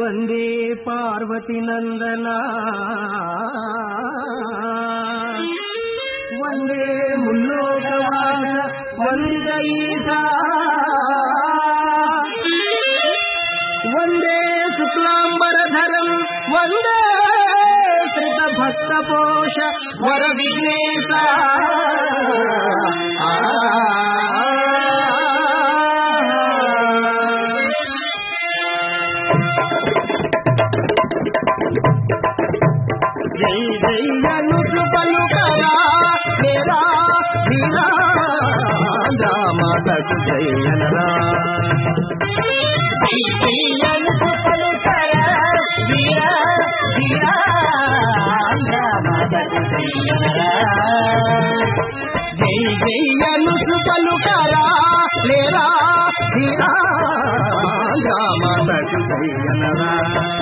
వందే పార్వతి నందన వందే ముల్లోకవాస వంద ఈశా వందే శుక్లాంబరధరం వందే శ్రిత భక్త పోష వర విఘ్నేశ జై జై అనుసు పలుకరా హేరా ధీరా రామాతకు జై అనరా జై జై అనుసు పలుకరా వీరా ధీరా రామాతకు జై అనరా జై జై అనుసు పలుకరా లేరా ధీరా రామాతకు జై అనరా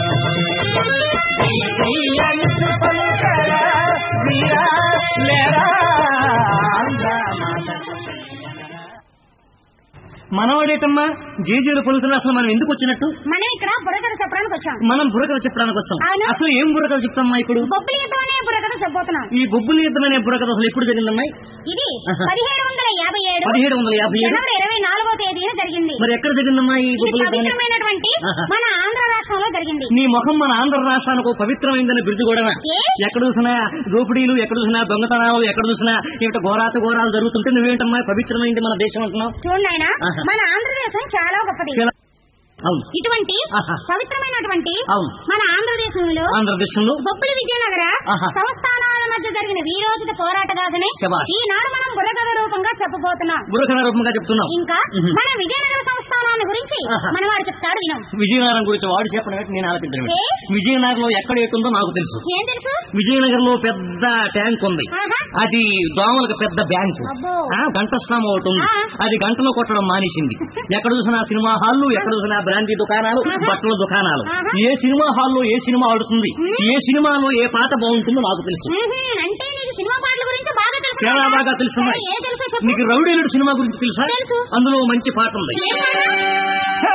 మనవాడేటమ్మా జేజేలు పొలుతున్నా అసలు మనం ఎందుకు వచ్చినట్టు మనం ఇక్కడ బుర్రకథ చెప్పడానికి వచ్చాం మనం బుర్రకథ చెప్పడానికి వస్తాం అవును. అసలు ఏం బుర్రకథ చెప్తామ్మా ఇప్పుడు బొబ్బిలితోనే బుర్రకథ చెప్పబోతున్నాం ఈ బొబ్బులు యుద్ధమనే బుర్రకథ అసలు ఎప్పుడు జరిగిందమ్మా ఇది పదిహేడు వందల యాభై ఏడు పదిహేడు వందల యాభై ఏడు జనవరి ఇరవై నాలుగో తేదీన జరిగింది మరి ఎక్కడ జరిగిందమ్మా ఈ ఇది బొబ్బులు యుద్ధం అనేది? పవిత్రమైనటువంటి ఆహా. మన ఆంధ్ర రాష్ట్రంలో జరిగింది నీ ముఖం మన ఆంధ్ర రాష్ట్రానికి ఒక పవిత్రమైందని బిరుదు కూడా ఏ? ఎక్కడ చూసినా దోపిడీలు ఎక్కడ చూసినా దొంగతనాలు ఎక్కడ చూసినా ఏమిటో ఘోరాత ఘోరాలు జరుగుతుంటే నువ్వేంటమ్మా పవిత్రమైంది మన దేశం అంటున్నావు చూడండి ఆయన ఆహా. మన ఆంధ్రదేశం చాలా గొప్పది చాలా- అవును ఇటువంటి ఆహా. పవిత్రమైనటువంటి అవును. మన ఆంధ్రదేశంలో ఆంధ్రదేశంలో బొబ్బిలి విజయనగర ఆహా. సంస్థానాల మధ్య జరిగిన వీరోచిత పోరాట గాథని శభాష్. ఈనాడు మనం బుర్రకథ రూపంగా చెప్పబోతున్నాం బుర్రకథ రూపంగా చెప్తున్నావు ఇంకా మ్మ్. మన విజయనగర సంస్థానాల గురించి ఆహా. మన వాడు చెప్తాడు వినం విజయనగరం గురించి వాడు చెప్పడం ఏంటి నేను ఆలోచించడం ఏ? విజయనగరంలో ఎక్కడ ఏటుందో నాకు తెలుసు ఏం తెలుసు విజయనగరంలో పెద్ద ట్యాంక్ ఉంది ఆహా. అది దోమలకు పెద్ద బ్యాంకు అబ్బో. ఆ, గంటస్నామం ఒకటి ఉంది ఆ. అది గంటలో కొట్టడం మానేసింది ఎక్కడ చూసినా సినిమా హాల్లు ఎక్కడ చూసినా బ్రాండీ దుకాణాలు ఆహా. బట్టల దుకాణాలు ఆహా. ఏ సినిమా హాల్లో ఏ సినిమా ఆడుతుంది మ్మ్. ఏ సినిమాలో ఏ పాట బాగుంటుందో నాకు తెలుసు మ్మ్హ్మ్. అంటే నీకు సినిమా పాటల గురించి బాగా తెలుసు చాలా బాగా తెలుసు సరే, ఏ తెలుసో చెప్పు నీకు రౌడీలుడు సినిమా గురించి తెలుసా తెలుసు. అందులో మంచి పాట ఉంది ఏ పాట?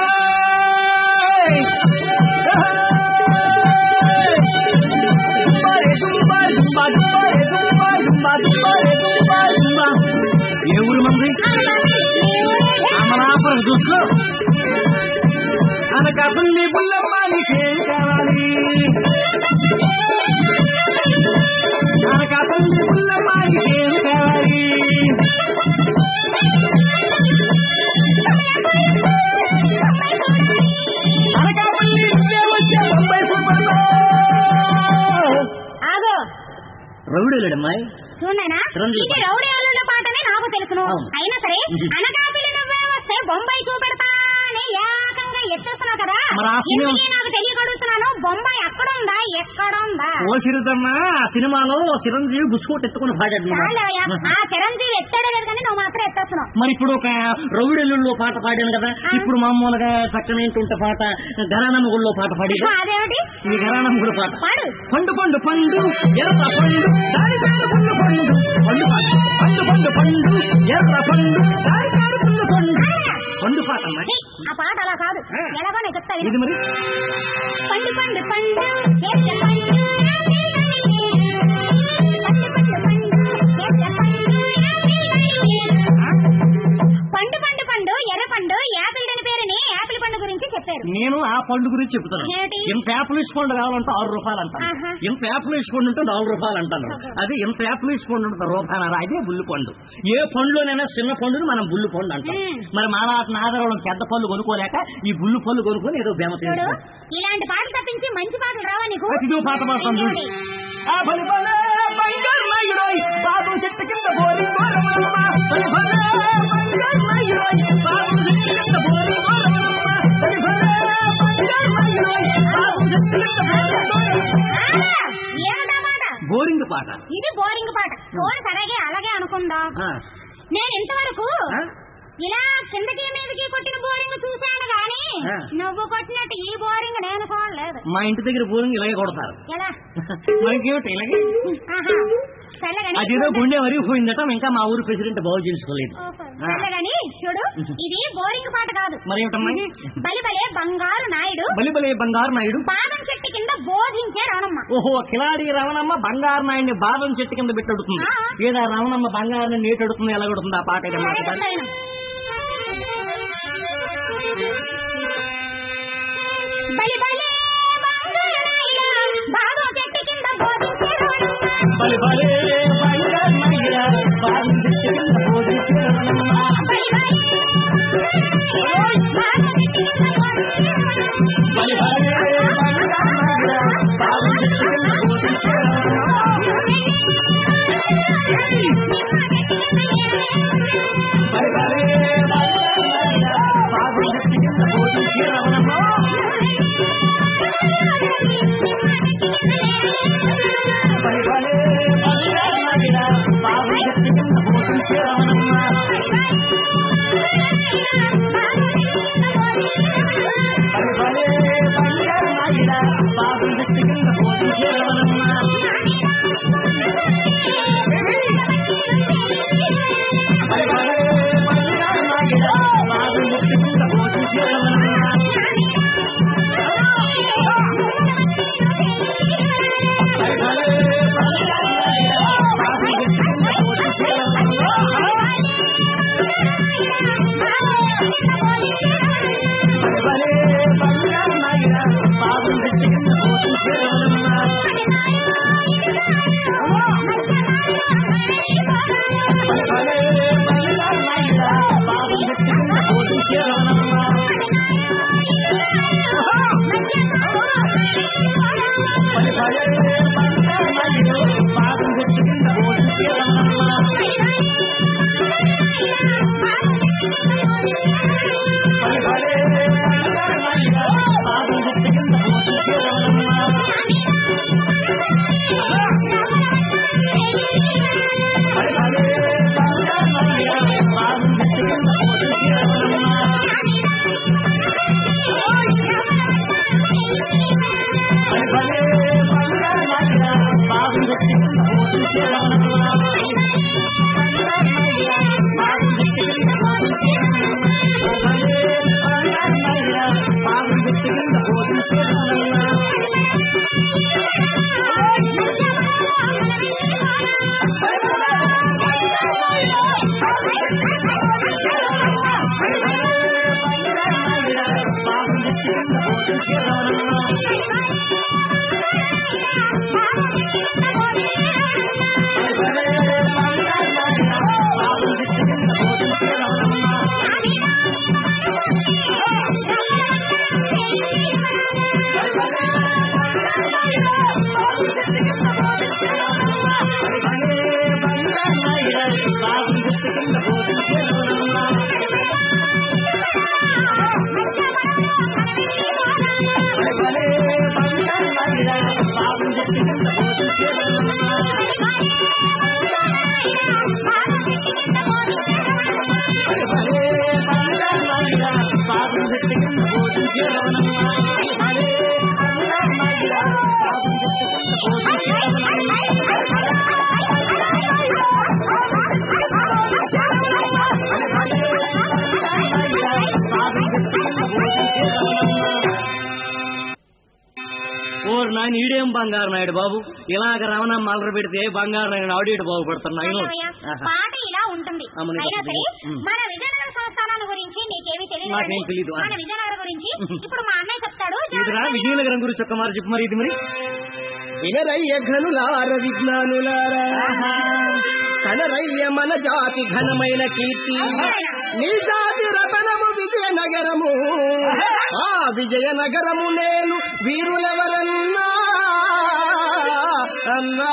ఏ ఊరు మంది అమలాపురం చూస్తూ అనకాపల్లి బుల్లమ్మానికి ఏం కావాలి అనకాపల్లి బుల్లమ్మానికి ఏం కావాలి అనకాపల్లి ఇప్పుడే వచ్చే బొంబాయి సూపర్లో. ఆగో రౌడీలుడమ్మాయి చూడనా రండి. ఇది రౌడీ అల్లుళ్ళ పాటనే నాకు తెలుసును అవును. అయినా సరే ఇది. అనకాపల్లి నువ్వే వస్తే బొంబాయి చూపెడతా అని ఏకంగా ఎత్తేస్తున్నావు కదా మరి ఆ సినిమా- ఇందుకే నాకు తెలియగడుగుతున్నాను బొంబాయి ఎక్కడుందా ఎక్కడుందా ఓ సిరిదమ్మా ఆ సినిమాలో చిరంజీవి గుసుకోటి ఎత్తుకుని పాడాడు చాలవయ్యా. ఆ చిరంజీవి ఎత్తాడే లేదు కానీ నువ్వు మాత్రం ఎత్తేస్తున్నావు మరి ఇప్పుడు ఒక రౌడెల్లుల్లో పాట పాడాను కదా ఇప్పుడు మామూలుగా చక్కనేంటుంటే పాట గరానమ్మ గుళ్ళో పాట పాడి అదేమిటి ఈ గరానమ్మ గుడి పాట పాడు పండు పండు పండు ఎర్ర పండు దాని పేరు పండు పండు పండు పాట పండు పండు పండు ఎర్ర పండు దాని పేరు పండు పండు పండు పాట అమ్మా ఏయ్, ఆ పాట అలా కాదు ఆ. ఎలాగో నేను చెప్తా విను. ఇది మరి పండు పండు పండు ఎర్ర పండు పండు పండు పండు ఎర్ర పండు యాపిల్ అని పేరుని యాపిల్ పండు గురించి చెప్పారు నేను ఆ పండు గురించి చెప్తున్నాను ఏమిటి? ఇంత యాపిల్ పండు కావాలంటే ఆరు రూపాయలు అంటాను ఆహా. ఇంత యాపిల్ పండు ఉంటే నాలుగు రూపాయలు అంటాను అది ఇంత యాపిల్ పండు ఉంటే రూపాయలు అదే బుల్లి పండు ఏ పండులోనైనా చిన్న పండుని మనం బుల్లి పండు అంటాం మ్మ్. మరి మా నాదరవడం పెద్ద పళ్ళు కొనుక్కోలేక ఈ బుల్లి పళ్ళు కొనుక్కొని ఏదో బెమ చూడు తింటాం. ఇలాంటి పాటలు తప్పించి మంచి పాటలు రావా నీకు ఇదిగో పాట పాడతాను చూడు. ఆ బలి బలే బంగారుమయుడోయ్, బాబు చెట్టు కింద బోరి గోరవమ్మ. బలి బలే బంగారుమయుడోయ్, బాబు చెట్టు కింద బోరి గోరవమ్మ. బలి బలే బంగారుమయుడోయ్, బాబు చెట్టు కింద బోరి గోరవమ్మ. ఆ, ఏమిటా మాట బోరింగ్ పాట ఇది బోరింగ్ పాట బోర్ సరగే అలాగే అనుకుందాం ఆ, నేను ఇంతవరకు ఆ? ఇలా కిందకి మీదకి కొట్టిన బోరింగ్ చూశాను గాని ఆ. నువ్వు కొట్టినట్టు ఈ బోరింగ్ నేను చూడలేదు మా ఇంటి దగ్గర బోరింగ్ ఇలాగే కొడతారు ఎలా మనకేమిటి ఇలాగే ఆహా. సర్లే గాని. అదేదో గుండె వరిగిపోయిందట ఇంకా మా ఊరు ప్రెసిడెంట్ బాగు చేసుకోలేదు ఓహో. ఆ. అంతేగాని చూడు ఇది బోరింగ్ పాట కాదు మరి ఏమిటమ్మా బలి బలే బంగారు నాయుడు బలి బలి బంగారు నాయుడు బాదం చెట్టు కింద బోధించే రవణమ్మ ఓహో కిలాడి రవణమ్మ బంగారు నాయుడిని బాదం చెట్టు కింద పెట్టడుతుంది ఆ. ఏదా రవణమ్మ బంగారుని నీటడుతుంది ఎలాగొడుతుంది ఆ పాట ఏదమ్మా సరే ఒకసారి? చెప్తాను. బలి బలే బంగారు నాయుడు బాదం చెట్టు కింద బోధించే రవణమ్మ బలి బలి బంగారు నాయుడా, బాదం చెట్టు కింద బోధించే రవణమ్మ. బలి బలే బాదం చెట్టు కింద బోధించే రవణమ్మ బలి బలి బంగారు నాయుడా, బాదం చెట్టు కింద బోధించే రవణమ్మ. బలి బలి బంగారు నాయుడా, బాదం చెట్టు కింద బోధించే రవణమ్మ. బలి బలి బంగారు నాయుడా, బాదం చెట్టు కింద బోధించే రవణమ్మ. బలి బలి బంగారు నాయుడా, బాదం చెట్టు కింద బోధించే రవణమ్మ. బలి బలి బంగారు నాయుడా, బాదం చెట్టు కింద బోధించే రవణమ్మ. బలి బలి బంగారు నాయుడా, బాదం చెట్టు కింద బోధించే రవణమ్మ. బలి బలి బంగారు నాయుడా, బాదం చెట్టు కింద బోధించే రవణమ్మ. బలి బలి బంగారు నాయుడా, బాదం చెట్టు కింద బోధించే రవణమ్మ. బలి బలి బంగారు నాయుడు, బాదం చెట్టు కింద బోధించే రవణమ్మ. బలి బలి బంగారు నాయుడా, బాదం చెట్టు కింద బోధించే రవణమ్మ. బలి బలి బంగారు నాయుడా, బాదం చెట్టు కింద బోధించే రవణమ్మ. బలి బలి బంగారు నాయుడా, బాదం చెట్టు కింద బోధించే రవణమ్మ. బంగారు నాయుడా, బాదం చెట్టు కింద బోధించే రవణమ్మ. బలి బలి బంగారు నాయుడా, బాదం చెట్టు కింద బోధించే రవణమ్మ. బలి బలి బంగారు నాయుడా, బాదం చెట్టు కింద బోధించే రవణమ్మ. బలి బలి బంగారు నాయుడా, బాదం చెట్టు కింద బోధించే రవణమ్మ. బలి బలి బంగారు నాయుడా, బాదం చెట్టు కింద బోధించే రవణమ్మ. బలి బలి బంగారు నాయుడా, బాదం చెట్టు కింద బోధించే రవణమ్మ. బలి బలి బంగారు నాయుడా, బాదం చెట్టు కింద బోధించే రవణమ్మ. బలి బలి బంగారు నాయుడా, బాదం చెట్టు కింద బోధించే రవణమ్మ. బలి బలి బంగారు నాయుడా, బాదం చెట్టు కింద బోధించే రవణమ్మ. బలి బలి బంగారు నాయుడా, బాదం చెట్టు కింద బోధించే రవణమ్మ. ఓరు నాయన ఈడేం బంగారు నాయుడు బాబు ఇలాగ రవణమ్మ అల్లరి పెడితే బంగారు నాయుడు ఆడియడు బాగుపడుతున్నాయి పాట ఇలా ఉంటుంది అమ్మని అయినా సరే ఉమ్. మన విజయనగర సంస్థానాన్ని గురించి నీకేమీ తెలియదు నాకేం కదండి? తెలీదు. మన విజయనగరం గురించి ఇప్పుడు మా అన్నయ్య చెప్తాడు ఇదిరా జాగ్రత్తగా విజయనగరం గురించి ఒక్క మరి చెప్పు మరి ఇది మరి వినరయ్య ఘనులార విజ్ఞానులారా కనరయ్య మన జాతి ఘనమైన కీర్తి నీ జాతి రతనము విజయనగరము ఆ విజయనగరము నేను వీరులెవరన్నా అన్నా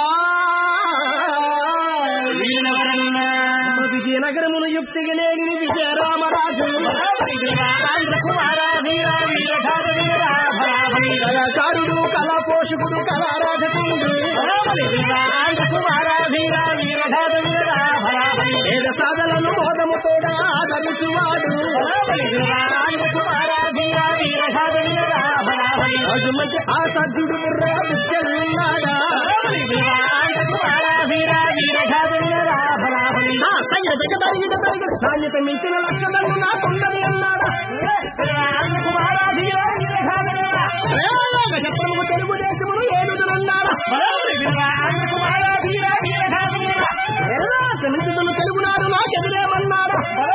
విజయనగరన్నా విజయనగరమును యుక్తిగా లేని విజయరామరాజు కళాకారుడు కళా పోషకుడు కళారాధకుడు వేద సాధనలు మోదముతోడా ఆదరించువాడు రాజు మంచి ఆ సద్దుడు బుర్ర బుద్ధలున్నాడా ఆ సయ్య తగిన దగ్గ తగిన తగిన నాణ్యత మించిన లక్షణము నాకుందని అన్నాడా రేలాగ చెప్పము తెలుగుదేశమును ఏడుదనన్నాడా ఎర్రాక నిందితులు తెలుగునాడు నాకెదురేమన్నాడా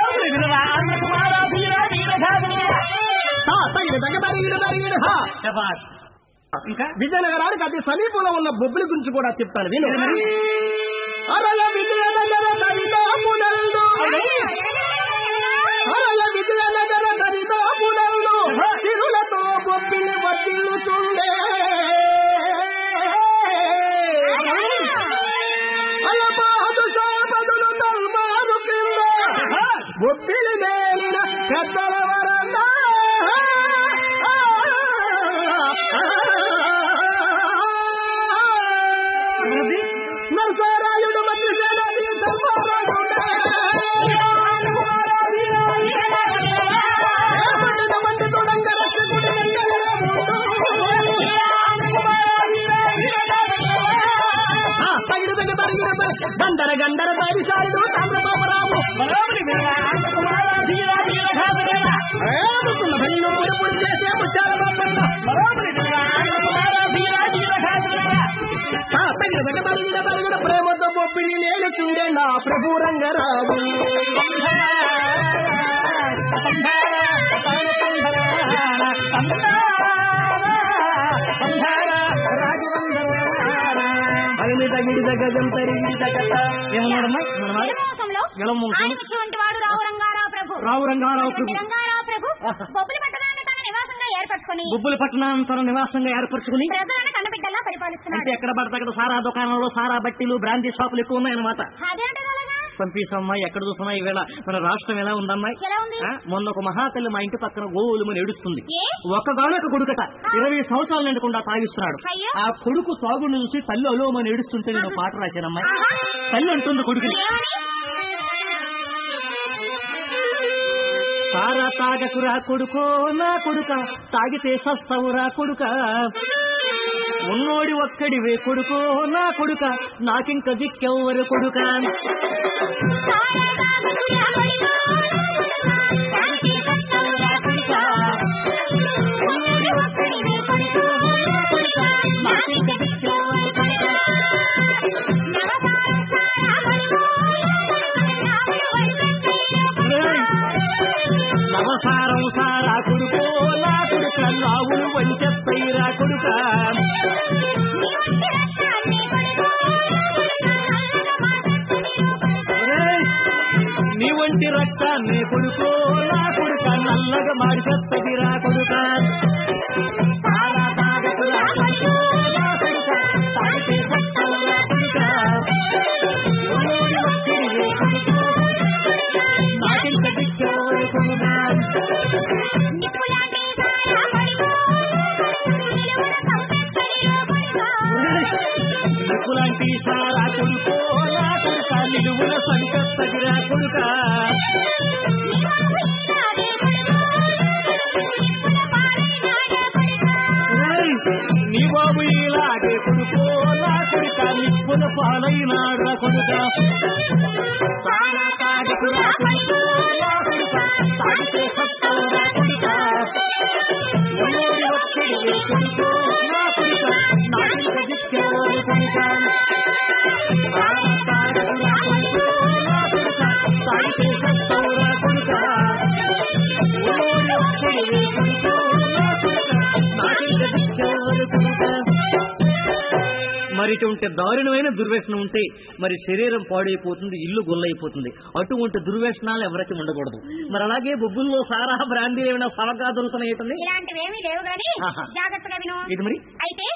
హా, తగిన దగ్గ తగిన తగిన హా. ఇంకా విజయనగరానికి అతి సమీపంలో ఉన్న బొబ్బుల గురించి కూడా చెప్తాను విను అరల విజయనగర దరిదాపునందు అరల విజయనగర దరిదాపునందు చిరులతో బొబ్బిని వడ్డిల్లుతుండే అలబాదు సాపదులు తల్మారు కింద బొబ్బిలి మేలిన పెద్దల వరన్నా నరసారాయుడు మధ్య సేనాది మంది తొడంగ తగిన తగ్గ తగిన గందర గందర దారిసారుడు చంద్రబాబురావు ఏడుకున్న భయలు పొడి పొడి చేసే ముచ్చాల బాబన్న తగిన తగ్గ తగిన తగిన ప్రేమతో బొప్పిని నేలుచుండే నా ప్రభు రంగరావు అగిని తగిడి దగ్గం తరిగి దగ్గట ఏమన్నాడమ్మా మనమా? జలమోసంలో జలమోసం. ఆయనటువంటి వాడు రావు రంగారావు ప్రభు రావు రంగారావు ప్రభు. అటువంటి రంగారావు ప్రభు బొబ్బులి పట్టణాన్ని తన నివాసంగా ఏర్పరచుకొని బొబ్బుల పట్టణాన్ని తన నివాసంగా ఏర్పరచుకుని ప్రజలను కన్నబిడ్డలా అంటే పరిపాలిస్తున్నాడు ఎక్కడ పడితే అక్కడ సారా దుకాణంలో సారా బట్టీలు బ్రాంతి షాపులు ఎక్కువ ఉన్నాయన్నమాట అదేంటారు అలాగా పంపిసమ్మా ఎక్కడ చూసినా ఈవేళ మన రాష్ట్రం ఎలా ఉందమ్మా ఎలా ఉంది ఆ, మొన్న ఒక మహాతల్లి మా ఇంటి పక్కన గోవులు ఏడుస్తుంది ఏ ఒక్కగానొక కొడుకట ఇరవై సంవత్సరాలు నిండకుండా తాగిస్తున్నాడు అయ్యో. ఆ కొడుకు తాగుడు చూసి తల్లి అలోమని ఏడుస్తుంటే నేను పాట రాశానమ్మా ఆహా. తల్లి అంటుంది కొడుకుని ఏమని? సారా తాగకురా కొడుకో నా కొడుక తాగితే సస్తవురా కొడుక ఉన్నోడి ఒక్కడివే కొడుకో నా కొడుక నాకింక దిక్కెవ్వరు కొడుక నవసారం సారా కొడుకో నా కొడుక నావులు వంచెత్తైరా కొడుక ఒరేయ్, నీ వంటి రక్తాన్ని కొడుకో నా కొడుక నల్లగా మాడిసత్తదిరా కొడుక సారా తాగకురా కొడుకో నా కొడుక, తాగితే సత్తవురా కొడుక. ఉన్నోడి ఒక్కడివే కొడుకో, నాకింక దిక్కెవరు కొడుక నిప్పులాంటి సారా కొడుకో నా కొడుక నిలువున సంకస్తగిరా కొడుక ఏయ్, నీ బాబు ఇలాగే కొడుకో నా కొడుక నిప్పుల పాలైనాడు కొడుక సారా తాగకురా కొడుకో నా కొడుక తాగితే సత్తవురా కొడుక ఉన్నోడి ఒక్కడివే కొడుకో నా కొడుక నాకింక దిక్కెవరు కొడుక సారా తాగకురా కొడుకో నా కొడుక తాగితే సత్తవురా కొడుక ఉన్నోడి ఒక్కడివే కొడుకో నా కొడుక నాకింక దిక్కెవరు కొడుక మరి ఇటువంటి దారుణమైన దుర్వ్యసనం ఉంటే మరి శరీరం పాడైపోతుంది ఇల్లు గొల్లైపోతుంది అటువంటి దుర్వ్యసనాలు ఎవరికి ఉండకూడదు మరి అలాగే బొబ్బుల్లో సారా బ్రాందీ ఏమైనా సవగా దొరుకుతున్నాయి ఇలాంటివేమీ లేవు గాని ఆహా. జాగ్రత్తగా విను ఇది మరి అయితే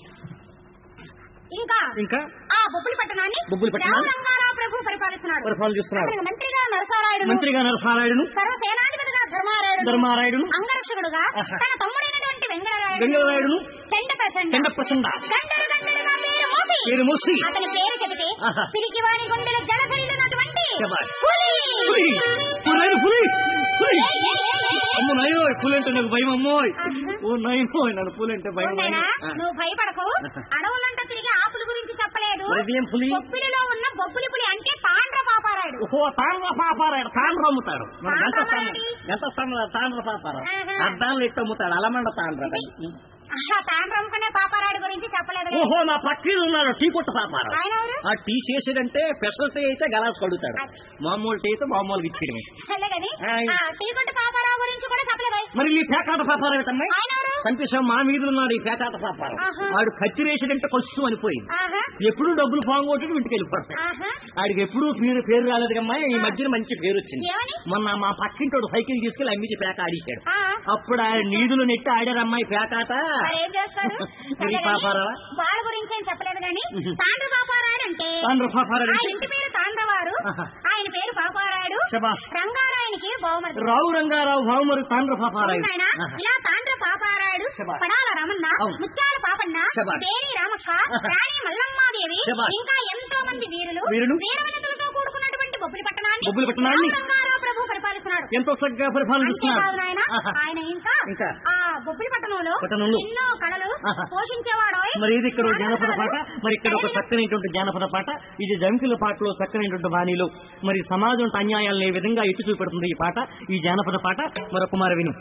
ఇంకా ఇంకా ఆ బొబ్బులి పట్టణాన్ని బొబ్బిలి పట్టణాన్ని? రామరంగారావు ప్రభు పరిపాలిస్తున్నాడు పరిపాలన చేస్తున్నాడు అతనికి మంత్రిగా నరసారాయుడు మంత్రిగా నరసారాయుడును సర్వసేనాధిపతిగా ధర్మారాయుడు ధర్మారాయుడును అంగరక్షకుడుగా ఆహా. తన తమ్ముడైనటువంటి వెంగళరాయుడు వెంగళరాయుడును చెండ ప్రచండ చెండ ప్రచండ గంటలు గంటలుగా పేరు మోసి పేరు మూసి అతని పేరు చెబితే ఆహా. పిరికివాడి గుండెలు జలసరిల్లినటువంటి శభాష్. పులి పులి పులి పులి పులి ఏయ్, ఏయ్, ఏయ్, ఏయ్. అమ్మ నాయో పులి అంటే నాకు భయం అమ్మోయ్ ఆహా. ఓ నాయనో నన్ను పులి అంటే భయం చూడైనా, ఆ. నువ్వు భయపడకు అడవులంతా తిరిగి ఆపుల గురించి చెప్పలేదు మరి ఇదేం పులి బొబ్బిలిలో ఉన్న బొబ్బులి పులి అంటే పాండ్ర పాపారాయుడు ఓ తాండ్ర పాపారాడు తాండ్ర అమ్ముతాడు మన గంట పాపారాయుడి? గంట తాండ్ర పాపారా ఆహా. అద్దాలు ఎట్టు అమ్ముతాడు అలమండ తాండ్ర ఆహా, తాండ్ర అమ్ముకునే పాపారాడు గురించి చెప్పలేదు ఓహో నా పక్కన ఉన్నాడు టీ కొట్టు పాపారా ఆయన ఎవరు ఆ టీ చేసేదంటే స్పెషల్ టీ అయితే గలాస్ కడుగుతాడు మామూలు టీ అయితే మామూలుగా ఇచ్చేయడమే సర్లే కానీ ఆయ్. ఆ, టీకొట్టు పాపారావు గురించి కూడా చెప్పలేదు మరి ఈ పేకాట పాపారా ఏంటన్నాయి ఆయన ఎవరు కనిపిస్తాం మా మీద ఉన్నాడు ఈ పేకాట పాపారా ఆహా. వాడు కత్తి వేసేదంటే కొచ్చు అనిపోయింది ఆహా ఎప్పుడు డబ్బులు పోగొట్టి ఇంటికి వెళ్ళిపోతాడు ఆహా ఆడికి ఎప్పుడు పేరు పేరు రాలేదు కమ్మా ఈ మధ్యన మంచి పేరు వచ్చింది ఏమని మొన్న మా పక్కింటోడు సైకిల్ తీసుకెళ్లి అమ్మించి పేక ఆడిశాడు ఆ, అప్పుడు ఆ నీదులు నెట్టి ఆడారమ్మాయి పేకాట మరి ఏం చేస్తారు మరి పాపారా వాళ్ళ గురించి ఏం చెప్పలేదు కానీ తాండ్ర పాపారాడు అంటే తాండ్ర పాపారాడు ఆ అంటే? ఇంటి పేరు తాండ్రవారు ఆహా. ఆయన పేరు పాపారాయుడు శబాష్ రంగారాయనికి బహుమతి రావు రంగారావు భావమరు తాండ్ర పాపారాయుడు అవునాయనా? ఆహా. ఇలా తాండ్ర పాపారాయుడు శబాష్. పడాల రమణ అవును. ముత్యాల పాపన్న శబాష్. దేని రామక్క రాణి మల్లమ్మాదేవి శబాష్. ఇంకా ఎంతో మంది వీరులు వీరులు? వీరవనితులతో కూడుకున్నటువంటి బొబ్బిలి పట్టణాన్ని బొబ్బిలి పట్టణాన్ని? రావు రంగారావు ప్రభు పరిపాలిస్తున్నాడు ఎంతో చక్కగా పరిపాలనిస్తున్నాడు అంతేకాదు నాయన ఆహా. ఆయన ఇంకా ఇంకా? ఆ బొబ్బిలి పట్టణంలో పట్టణంలో? ఎన్నో కళలు ఆహా. పోషించేవాడు మరి ఇది ఇక్కడ ఒక జానపద పాట మరి ఇక్కడ ఒక చక్కనైనటువంటి జానపద పాట ఇది జంకుల పాటలో చక్కనైనటువంటి బాణీలు మరి సమాజం అన్యాయాలను ఏ విధంగా ఎత్తి చూపెడుతుంది ఈ పాట ఈ జానపద పాట మరొక మార విను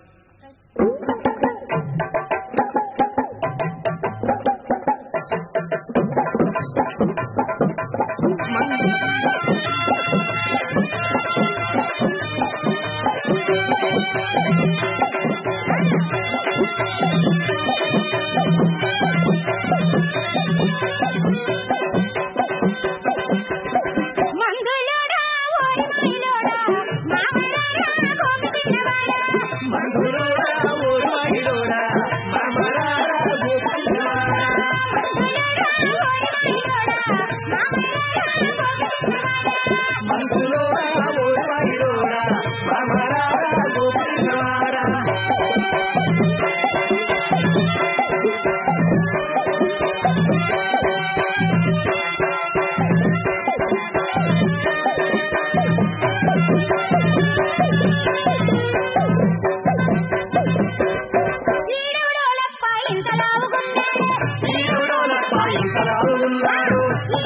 మంగళోడా ఓరి మైలోడా మామలారా గోపికలవాడా ఈడెవడోలప్ప ఇంతలావుగున్నాడు ఈడెవడోలప్ప ఇంతలావుగున్నాడు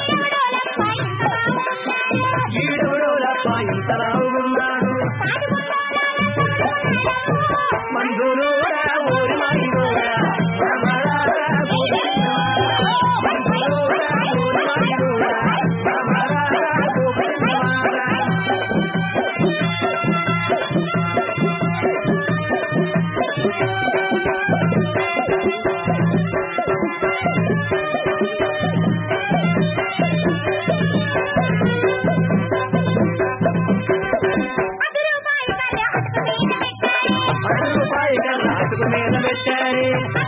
అది రూపాయి కర్ర అటుకు మీద పెట్టారు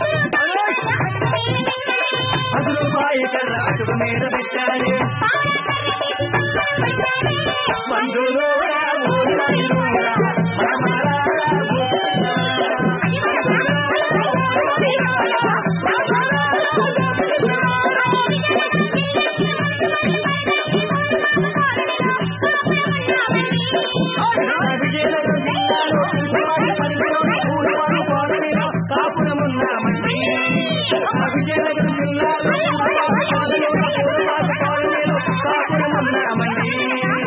పది రూపాయి కర్ర అటుకు మీద పెట్టాలి బంధువులు కాపురమున్నామండి విజయనగరం జిల్లాలో కాపురమున్నామండి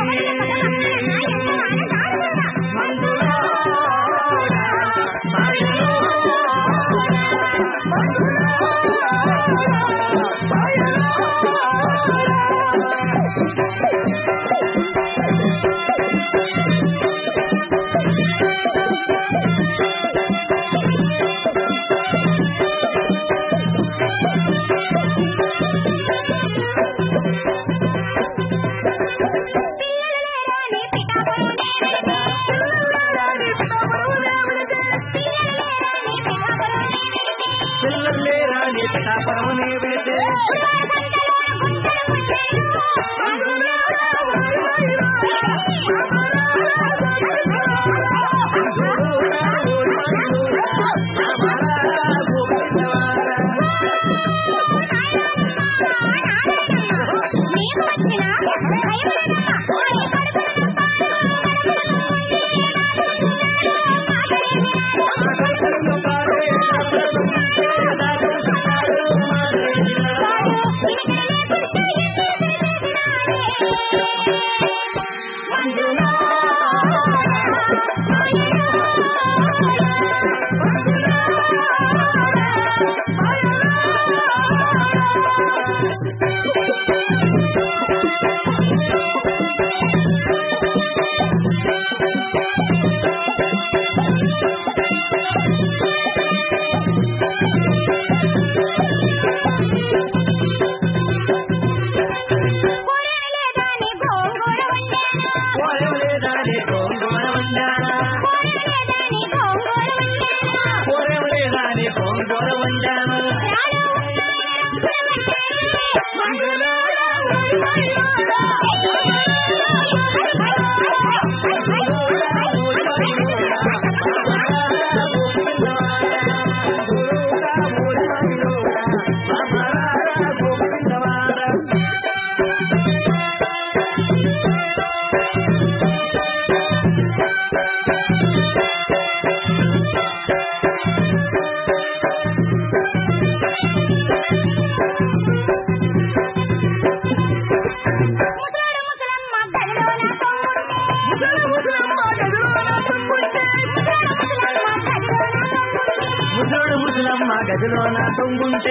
పిల్లలే రాని పిఠాపురమునే వెళితే ముసలాడు ముసలమ్మ గదిలోన తొంగుంటే. ముసలాడు ముసలమ్మ గదిలోన తొంగుంటే. ముసలుడు ముసలమ్మ గదిలోన తొంగుంటే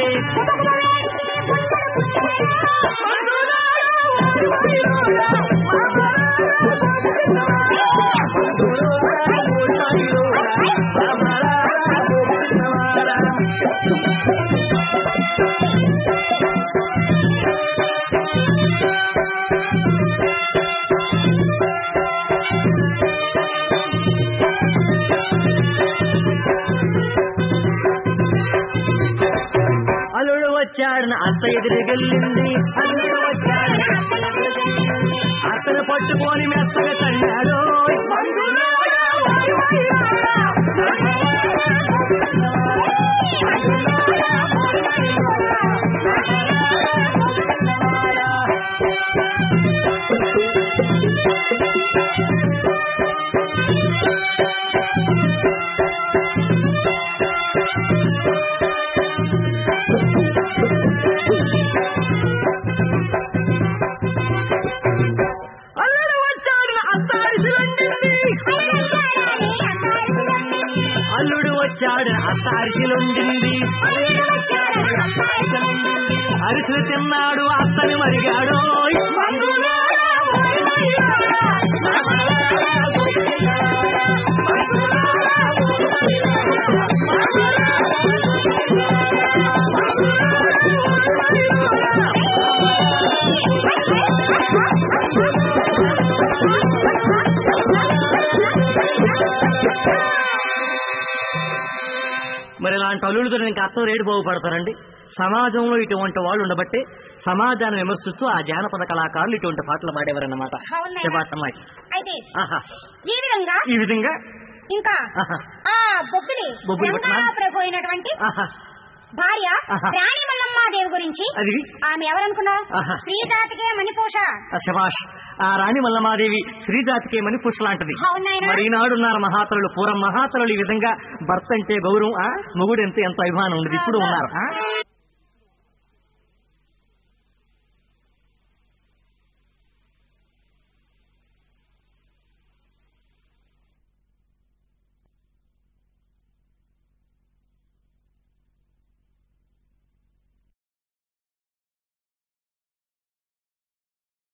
అల్లుడు వచ్చాడన అత్త ఎదురుగెళ్ళింది అల్లుడు వచ్చాడన అత్తను పట్టుకొని మెత్తగా తన్నాడు అల్లుడు వచ్చాడన అత్త అరిసిలండింది అల్లుడు వచ్చాడన అత్త అరిసిలుండింది అరిసెలు తిన్నాడు అత్తని మరిగాడు మరి ఇలాంటి అల్లుడితో ఇంకా అత్తం రేటు బాగుపడతారండి సమాజంలో ఇటువంటి వాళ్ళు ఉండబట్టే సమాజాన్ని విమర్శిస్తూ ఆ జానపద కళాకారులు ఇటువంటి పాటలు పాడేవారన్నమాట అవునయ్య. చెప్పాటమాట అయితే ఆహా ఈ విధంగా ఈ విధంగా ఇంకా ఆహా. ఆ బొబ్బిలి బొబ్బిలి పట్నం. ప్రభు అయినటువంటి ఆహా భార్య ఆహా. రాణి మల్లమ్మాదేవి గురించి అది ఆమె ఎవరనుకున్నావు ఆహా. శ్రీజాతికే మణిపూష ఆ శభాష్ ఆ రాణి మల్లమాదేవి శ్రీజాతికే మని పుష్లాంటిది అవును నాయనా. మరి ఈనాడు ఉన్నారు మహాతరులు పూర్వం మహాతరులు ఈ విధంగా భర్త అంటే గౌరవం ఆ మొగుడు అంటే ఎంత అభిమానం ఉండేది ఇప్పుడు ఉన్నారు ఆ?